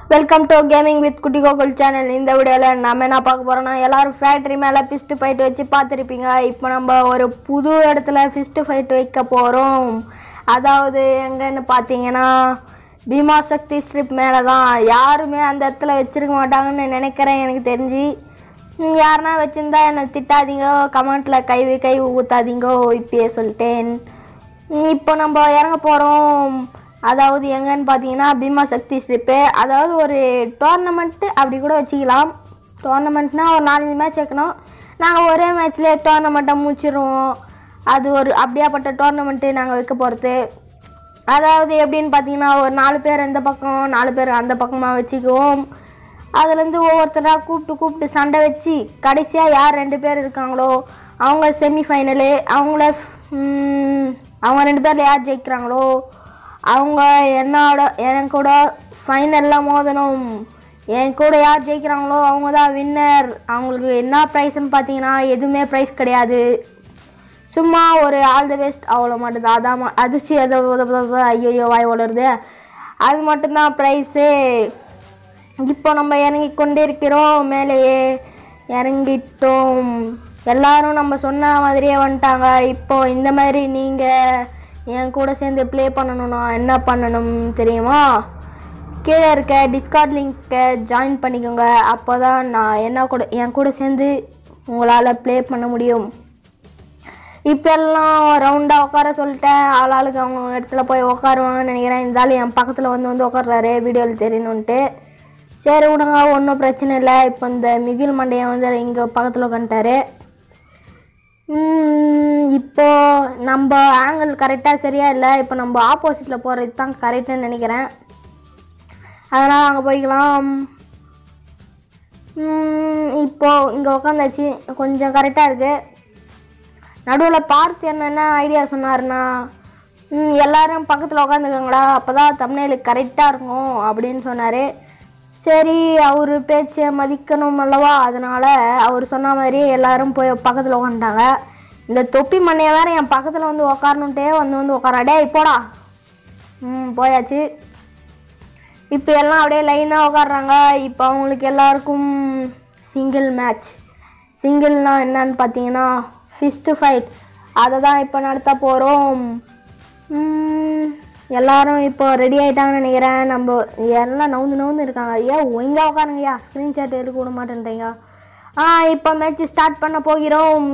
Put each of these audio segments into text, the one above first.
welcome to gaming with குட்டி Gokul channel இந்த வீடியோவில் நம்ம என்ன பார்க்க போகிறோம்னா எல்லாரும் ஃபேக்ட்ரி மேலே ஃபிஸ்ட்டு ஃபைட் வச்சு பார்த்துருப்பீங்க இப்போ நம்ம ஒரு புது இடத்துல ஃபிஸ்ட்டு ஃபைட் வைக்க போகிறோம் அதாவது எங்கன்னு பார்த்தீங்கன்னா பீமா சக்தி ஸ்ட்ரிப் மேலே தான் யாருமே அந்த இடத்துல வச்சிருக்க மாட்டாங்கன்னு நினைக்கிறேன் எனக்கு தெரிஞ்சு ம், யாருன்னா வச்சிருந்தா என்னை திட்டாதீங்க கமெண்ட்டில் கை கை ஊத்தாதீங்கோ இப்பயே சொல்லிட்டேன் ம், இப்போ நம்ம இறங்க போகிறோம் அதாவது எங்கன்னு பார்த்தீங்கன்னா பீமா சக்தி ஸ்ட்ரிப்பு அதாவது ஒரு டோர்னமெண்ட்டு அப்படி கூட வச்சுக்கலாம் டோர்னமெண்ட்னா ஒரு நாலஞ்சு மேட்ச் வைக்கணும் நாங்கள் ஒரே மேட்ச்லேயே டோர்னமெண்ட்டை முடிச்சிடுவோம் அது ஒரு அப்படியாப்பட்ட டோர்னமெண்ட்டு நாங்கள் வைக்க போகிறது அதாவது எப்படின்னு பார்த்தீங்கன்னா ஒரு நாலு பேர் இந்த பக்கம் நாலு பேர் அந்த பக்கமாக வச்சுக்குவோம் அதுலேருந்து ஒவ்வொருத்தராக கூப்பிட்டு கூப்பிட்டு சண்டை வச்சு கடைசியாக யார் ரெண்டு பேர் இருக்காங்களோ அவங்க செமிஃபைனலு அவங்கள ம், அவங்க ரெண்டு பேரில் யார் ஜெயிக்கிறாங்களோ அவங்க என்னோட என் கூட ஃபைனலில் மோதணும் என் கூட யார் ஜெயிக்கிறாங்களோ அவங்க தான் வின்னர் அவங்களுக்கு என்ன ப்ரைஸ்ன்னு பார்த்தீங்கன்னா எதுவுமே ப்ரைஸ் கிடையாது சும்மா ஒரு ஆல் தி பெஸ்ட் அவ்வளோ மட்டும்தான் அதான் ம- அதிர்ச்சி எதோ ஐயோ வாய் வளருது அது மட்டும்தான் ப்ரைஸு இப்போ நம்ம இறங்கி கொண்டே இருக்கிறோம் மேலேயே இறங்கிட்டோம் எல்லாரும் நம்ம சொன்ன மாதிரியே வந்துட்டாங்க இப்போ இந்த மாதிரி நீங்கள் என் கூட சேர்ந்து ப்ளே பண்ணணும்னா என்ன பண்ணணும் தெரியுமா கீழே இருக்க டிஸ்கார்ட் லிங்க்கை ஜாயின் பண்ணிக்கோங்க அப்போ தான் நான் என்ன கூட என் கூட சேர்ந்து உங்களால் ப்ளே பண்ண முடியும் இப்போ எல்லாம் ரவுண்டாக உட்கார சொல்லிட்டேன் ஆளாளுக்கு அவங்க இடத்துல போய் உட்காருவாங்கன்னு நினைக்கிறேன் இருந்தாலும் என் பக்கத்தில் வந்து வந்து உட்கார்றாரு வீடியோவில் தெரியணுன்ட்டு சரி விடுங்க ஒன்றும் பிரச்சனை இல்லை இப்போ இந்த மிகில் மண்டையன் வந்து இங்கே பக்கத்தில் உட்காந்துட்டாரு இப்போ நம்ம ஆங்கிள் கரெக்டாக சரியா இல்லை இப்போ நம்ம ஆப்போசிட்டில் போகிறது தான் கரெக்டுன்னு நினைக்கிறேன் அதனால் அங்கே போய்க்கலாம் ம், இப்போ இங்கே உட்காந்தாச்சு கொஞ்சம் கரெக்டாக இருக்குது நடுவில் பார்த்து என்னென்ன ஐடியா சொன்னாருன்னா ம், எல்லாரும் பக்கத்தில் உட்காந்துக்கோங்களா அப்போ தான் தமிழ்நெலுக்கு கரெக்டாக இருக்கும் அப்படின்னு சொன்னார் சரி அவர் பேச்சை மதிக்கணும் அல்லவா அதனால் அவர் சொன்ன மாதிரி எல்லாரும் போய் பக்கத்தில் உட்காந்துட்டாங்க இந்த தொப்பி மண்ணைய வேற என் பக்கத்தில் வந்து உக்காரணுன்ட்டே வந்து வந்து உட்காரா டேய் போடா ம் போயாச்சு இப்போ எல்லாம் அப்படியே லைனாக உட்காடுறாங்க இப்போ அவங்களுக்கு எல்லாருக்கும் சிங்கிள் மேட்ச் சிங்கிள்னா என்னன்னு பார்த்தீங்கன்னா ஃபிஸ்ட்டு ஃபைட் அதை தான் இப்போ நடத்த போகிறோம் எல்லாரும் இப்போ ரெடி ஆகிட்டாங்கன்னு நினைக்கிறேன் நம்ம எல்லாம் நவுந்து நவுந்து இருக்காங்க ஏன் ஒழுங்கா உட்காருங்கய்யா ஸ்க்ரீன்ஷாட் எடுக்க விட மாட்டேன்றீங்க ஆ இப்போ மேட்ச் ஸ்டார்ட் பண்ண போகிறோம்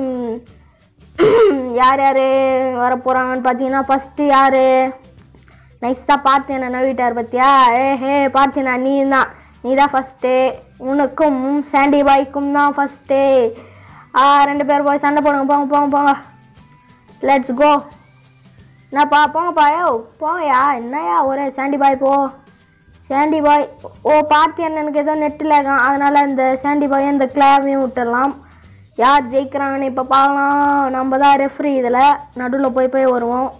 யார் யார் வர போகிறாங்கன்னு பார்த்தீங்கன்னா ஃபஸ்ட்டு யார் நைஸாக பார்த்து என்ன நவிட்டார் பத்தியா ஏ ஹே பார்த்தினா நீ தான் நீ தான் ஃபஸ்ட்டு உனக்கும் சாண்டி பாய்க்கும் தான் ஃபஸ்ட்டு ஆ ரெண்டு பேர் போய் சண்டை போடுங்க போங்க போங்க போங்க லெட்ஸ் கோ என்னப்பா போங்கப்பா யோ போங்கயா என்னயா ஒரே சாண்டி பாய் போ சாண்டி பாய் ஓ பார்த்தி அண்ணனுக்கு ஏதோ நெட்டில் இருக்கான் அதனால் இந்த சாண்டி பாயும் இந்த கிளாவையும் விட்டுடலாம் யார் ஜெயிக்கிறாங்கன்னு இப்போ பார்க்கலாம் நம்ம தான் ரெஃப்ரி இதில் நடுவில் போய் போய் வருவோம்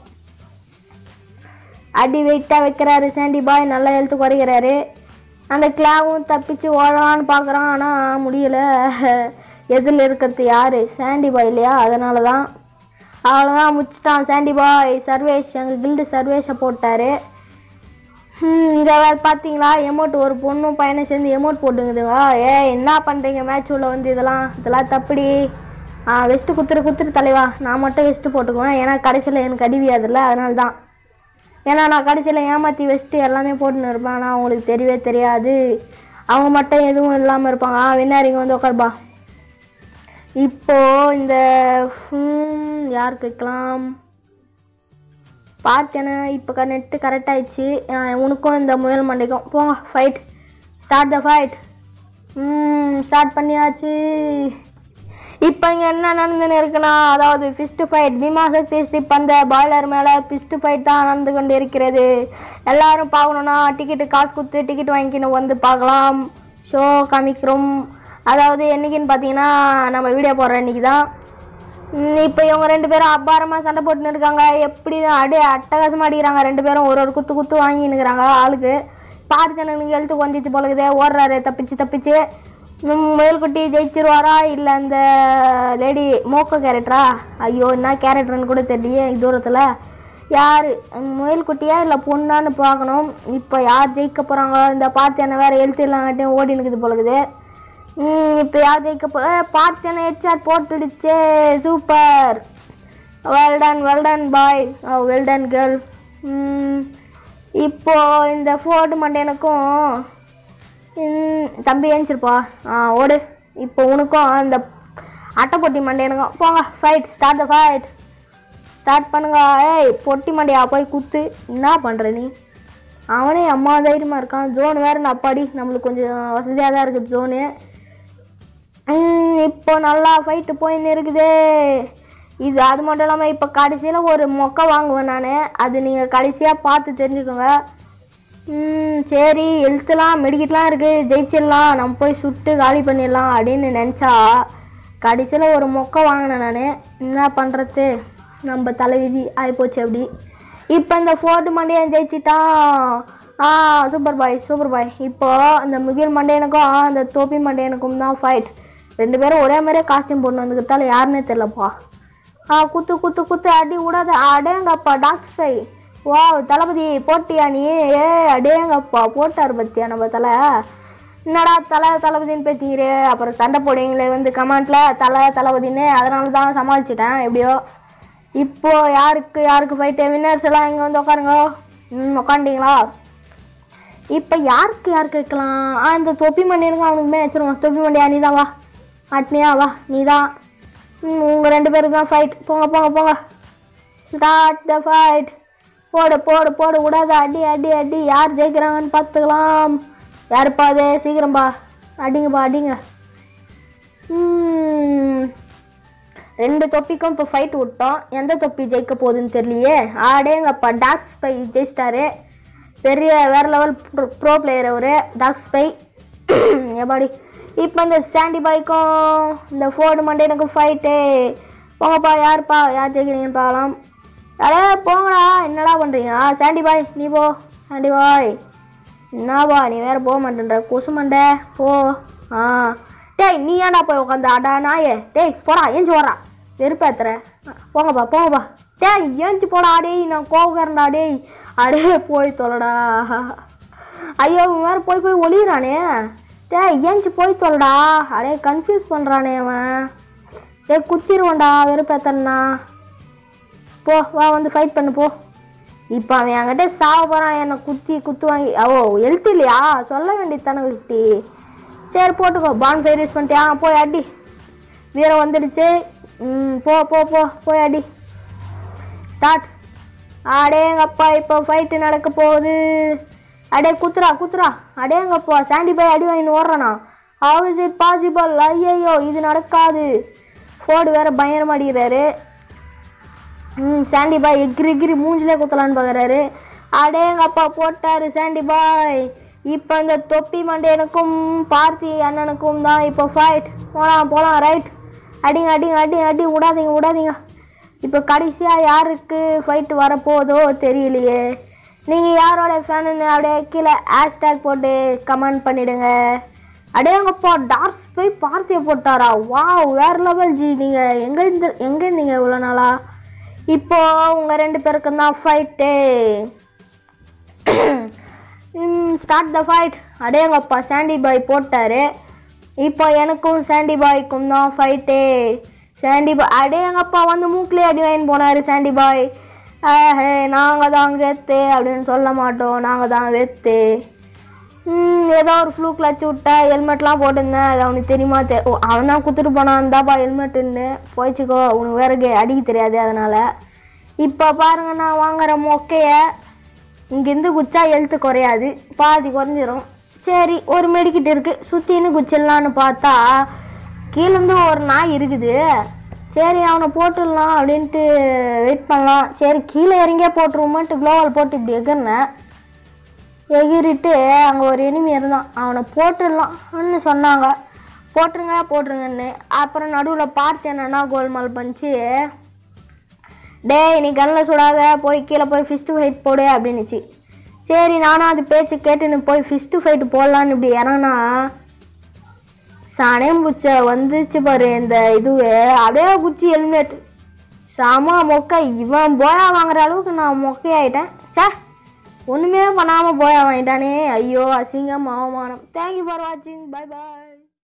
அடி வெயிட்டாக வைக்கிறாரு சாண்டி பாய் நல்லா எழுத்து குறைக்கிறாரு அந்த கிளாவும் தப்பிச்சு ஓடலான்னு பார்க்குறான் ஆனால் முடியல எதில் இருக்கிறது யார் சாண்டி பாய் இல்லையா அதனால தான் அவ்வளோதான் முடிச்சிட்டான் சாண்டி பாய் சர்வேஷ் எங்கள் கில்டு சர்வேஷை போட்டார் இங்கே வேறு பார்த்தீங்களா எமௌண்ட் ஒரு பொண்ணும் பையனும் சேர்ந்து எமௌண்ட் போட்டுங்குதுங்க ஏ என்ன பண்ணுறீங்க மேட்ச் உள்ள வந்து இதெல்லாம் இதெல்லாம் தப்புடி ஆ வெஸ்ட்டு குத்துரு குத்துரு தலைவா நான் மட்டும் வெஸ்ட்டு போட்டுக்குவேன் ஏன்னா கடைசியில் எனக்கு அடிவியாதில்ல அதனால தான் ஏன்னா நான் கடைசியில் ஏமாற்றி வச்சுட்டு எல்லாமே போட்டுன்னு இருப்பேன் ஆனால் அவங்களுக்கு தெரியவே தெரியாது அவங்க மட்டும் எதுவும் இல்லாமல் இருப்பாங்க ஆ வின்னார் இங்கே வந்து உட்காருப்பா இப்போ இந்த ஹம், யாருக்கு வைக்கலாம் பார்த்தேன்னா இப்போ நெட்டு கரெக்ட் ஆயிடுச்சு உனக்கும் இந்த முயல் மண்டைக்கும் போங்க fight start the fight start பண்ணியாச்சு இப்போ இங்கே என்ன நடந்துன்னு இருக்குன்னா அதாவது first fight Bheema Shakti strip அந்த பாய்லர் மேலே ஃபிஸ்ட் ஃபைட் தான் நடந்து கொண்டு இருக்கிறது எல்லாரும் பார்க்கணுன்னா டிக்கெட்டு காசு கொடுத்து டிக்கெட் வாங்கிக்கின்னு வந்து பார்க்கலாம் ஷோ காமிக்கிறோம் அதாவது என்னைக்குன்னு பார்த்தீங்கன்னா நம்ம வீடியோ போடுற அன்றைக்கி தான் இப்போ இவங்க ரெண்டு பேரும் அபாரமாக சண்டை போட்டுன்னு இருக்காங்க எப்படி அடி அட்டகாசமாக அடிக்கிறாங்க ரெண்டு பேரும் ஒரு ஒரு குத்து குத்து வாங்கினுக்குறாங்க ஆளுக்கு பார்த்தனுக்கு எழுத்து கொஞ்சிச்சு போலக்குதே ஓடுறாரு தப்பிச்சு தப்பிச்சு ம், முயல்குட்டி ஜெயிச்சிருவாரா இல்லை அந்த லேடி மோக்கோ கேரக்டரா ஐயோ என்ன கேரக்டர்னு கூட தெரியலையே தூரத்தில் யார் முயல் குட்டியா இல்லை பொண்ணான்னு பார்க்கணும் இப்போ யார் ஜெயிக்க போகிறாங்க இந்த பார்த்து என்ன வேறு எழுத்திடலாங்கட்டையும் ஓடி நிற்குது போலகுது இப்போ யார் ஜெயிக்க போ பார்த்து என்ன ஹெட்ஷாட் போட்டுடுச்சே super well done well done boy well done girl இப்போ இந்த ஃபோர்டு மண்டேனுக்கும் ம், தம்பி ஏஞ்சிருப்பா ஆ ஓடு இப்போ உனக்கும் அந்த அட்டைப்பொட்டி மண்டேனுக்கும் போங்க fight start the fight start பண்ணுங்க ஏய் பொட்டி மண்டையா போய் குத்து என்ன பண்ணுற நீ அவனே அம்மா தைரியமாக இருக்கான் ஜோன் வேறு நான் அப்பாடி நம்மளுக்கு கொஞ்சம் வசதியாக தான் இருக்குது ஜோனு இப்போ நல்லா ஃபைட்டு போயின்னு இருக்குதே இது அது மட்டும் இல்லாமல் இப்போ கடைசியில் ஒரு மொக்கை வாங்குவேன் நான் அது நீங்கள் கடைசியாக பார்த்து தெரிஞ்சுக்கோங்க ம், சரி ஹெல்த்துலாம் மெடிக்கிட்லாம் இருக்குது ஜெயிச்சிடலாம் நம்ம போய் சுட்டு காலி பண்ணிடலாம் அப்படின்னு நினச்சா கடைசியில் ஒரு மொக்கை வாங்கினேன் நான் என்ன பண்ணுறது நம்ம தலைவிதி ஆகிப்போச்சு அப்படி இப்போ இந்த ஃபோர்டு மண்டையன் ஜெயிச்சிட்டான் ஆ சூப்பர் பாய் சூப்பர் பாய் இப்போ அந்த முகில் மண்டையனுக்கும் அந்த தோப்பி மண்டையனுக்கும் தான் ஃபைட் ரெண்டு பேரும் ஒரே மாதிரியே காஸ்டியூம் போட்டு வந்துக்கிட்டால யாருன்னே தெரிலப்பா ஆ குத்து குத்து குத்து அடி விடாத அடேங்கப்பா டாக் ஸ்பை வா தளபதி போட்டியா நீ ஏ அடேங்கப்பா போட்டார் பத்தியா நம்ம தலை என்னடா தலை தளபதின்னு பேத்திக்கிறே அப்புறம் சண்டை போடுவீங்களே வந்து கமெண்ட்டில் தலை தளபதின்னு அதனால தான் சமாளிச்சிட்டேன் எப்படியோ இப்போ யாருக்கு யாருக்கு ஃபைட்டு வின்னர்ஸ் எல்லாம் இங்கே வந்து உட்காருங்க ம் உட்காண்டிங்களா இப்போ யாருக்கு யாருக்கு வைக்கலாம் ஆ இந்த தொப்பி மண்டியனுக்கு அவனுக்குமே வச்சிருவோம் தொப்பி மண்டியா நீ தான் வா அட்னியா வா நீ தான் ம் உங்கள் ரெண்டு பேருக்கு தான் ஃபைட் போங்க போங்க போங்க ஸ்டார்ட் த ஃபைட் போடு போடு போடு விடாத அடி அடி அடி யார் ஜெயிக்கிறாங்கன்னு பார்த்துக்கலாம் யாருப்பா அது சீக்கிரம்பா அடிங்கப்பா அடிங்க ம், ரெண்டு தொப்பிக்கும் இப்போ ஃபைட் விட்டோம் எந்த தொப்பி ஜெயிக்க போகுதுன்னு தெரியலையே ஆடேங்கப்பா டாக் ஸ்பை ஜெயிச்சிட்டாரு பெரிய வேற லெவல் ப்ரோ பிளேயர் அவரு டாக் ஸ்பை எபாடி இப்போ இந்த சாண்டி பாய்க்கும் இந்த ஃபோர்டு மண்டேனுக்கும் ஃபைட்டு போங்கப்பா யாருப்பா யார் ஜெயிக்கிறீங்கன்னு பார்க்கலாம் அடே போங்கடா என்னடா பண்ணுறீங்க ஆ சாண்டி பாய் நீ போ சாண்டி பாய் என்னப்பா நீ வேற போக மாட்டேன்ற கொசு மண்டை போ ஆ டேய் நீ ஏன்டா போய் உட்காந்து அடா நாயே டேய் போடா ஏஞ்சி ஓடுறா வெறுப்பேத்துற போங்கப்பா போங்கப்பா டேய் ஏஞ்சி போடா டேய் நான் கோவக்காரன்டா டேய் அடே போய் தொலைடா ஐயோ இவன் வேற போய் போய் ஒளியிறானே டேய் ஏஞ்சி போய் தொலைடா அடே கன்ஃபியூஸ் பண்ணுறானே அவன் டேய் குத்திடுவான்டா வெறுப்பேத்தனா போ வா வந்து ஃபைட் பண்ணு போ இப்போ அவன் என்கிட்ட சாவ போகிறான் என்னை குத்தி குத்து வாங்கி ஓ எழுத்து இல்லையா சொல்ல வேண்டியது தானே குட்டி சரி போட்டுக்கோ பான் ஃபயர் யூஸ் பண்ணிட்டியா போய் அடி வீரம் வந்துடுச்சு ம் போ போ போ போய் அடி ஸ்டார்ட் அடேங்கப்பா இப்போ ஃபைட்டு நடக்க போகுது அடே குத்துறா குத்துறா அடேங்கப்பா சாண்டி பாய் அடி வாங்கின்னு ஓடுறானா ஹவ் இஸ் இட் பாசிபிள் ஐயையோ இது நடக்காது ஃபோர்டு வேற பயங்கரமா அடிக்கிறாரு ம் சாண்டி பாய் எகிரி எகிரி மூஞ்சிலே குத்தலான்னு பார்க்குறாரு அடேங்கப்பா போட்டாரு சாண்டி பாய் இப்போ இந்த தொப்பி மண்டையனுக்கும் பார்த்தி அண்ணனுக்கும் தான் இப்போ ஃபைட் போகலாம் போகலாம் ரைட் அடிங்க அடிங்க அடி அடி விடாதீங்க விடாதீங்க இப்போ கடைசியாக யாருக்கு ஃபைட் வரப்போதோ தெரியலையே நீங்கள் யாரோட ஃபேனுன்னு அப்படியே கீழே ஹேஷ்டேக் போட்டு கமெண்ட் பண்ணிடுங்க அடேங்கப்பா டார்ஸ் போய் பார்த்தியை போட்டாரா வாவ் வேற லெவல் ஜி நீங்கள் எங்கே இருந்து எங்கே இருந்தீங்க இவ்வளோ நாளா இப்போ உங்க ரெண்டு பேருக்கும் தான் ஃபைட்டு ஸ்டார்ட் த ஃபைட் அடேங்கப்பா சாண்டி பாய் போட்டாரு இப்போ எனக்கும் சாண்டி பாய்க்கும் தான் ஃபைட்டு சாண்டி பாய் அடேங்கப்பா வந்து மூக்கிலே அடி வாங்கின்னு போனாரு சாண்டி பாய் ஆஹே நாங்கள் தான் வெத்து அப்படின்னு சொல்ல மாட்டோம் நாங்கள் தான் வெத்து ம், ஏதோ ஒரு ஃப்ளூக்கில் வச்சு விட்டா ஹெல்மெட்லாம் போட்டிருந்தேன் அது அவனுக்கு தெரியுமா தெ ஓ அவன் தான் குத்துட்டு போனான் இந்தாப்பா ஹெல்மெட்டுன்னு போய்ச்சிக்கோ உனக்கு வேற கே அடிக்க தெரியாது அதனால் இப்போ பாருங்க நான் வாங்குற மொக்கைய இங்கேருந்து குச்சா எழுத்து குறையாது பாதி குறைஞ்சிரும் சரி ஒரு மெடிக்கிட் இருக்குது சுற்றின்னு குச்சிடலான்னு பார்த்தா கீழேருந்து ஒரு நாய் இருக்குது சரி அவனை போட்டுடலாம் அப்படின்ட்டு வெயிட் பண்ணலாம் சரி கீழே இறங்கியே போட்டுருவோமான்ட்டு க்ளோவால் போட்டு இப்படி எகிறனேன் எகிரிட்டு அங்கே ஒரு எனிமி இருந்தான் அவனை போட்டுடலாம்னு சொன்னாங்க போட்டுருங்க போட்டுருங்கன்னு அப்புறம் நடுவில் பார்த்து என்னன்னா கோல்மால் பண்ணிச்சு டேய் நீ கண்ணில் சுடாத போய் கீழே போய் ஃபிஸ்ட்டு ஃபைட் போடு அப்படின்னுச்சு சரி நானும் அது பேச்சு கேட்டுன்னு போய் ஃபிஸ்ட்டு ஃபைட்டு போடலான்னு இப்படி இறங்கினா சனையும் பூச்ச வந்துச்சு பாரு இந்த இதுவே அப்படியே குச்சி ஹெல்மெட் செம மொக்கை இவன் போயா வாங்குற அளவுக்கு நான் மொக்கையாயிட்டேன் சே ஒன்றுமே பண்ணாமல் போயா வாங்கிட்டானே ஐயோ அசிங்கம் அவமானம் தேங்க்யூ ஃபார் வாட்சிங் பை பாய்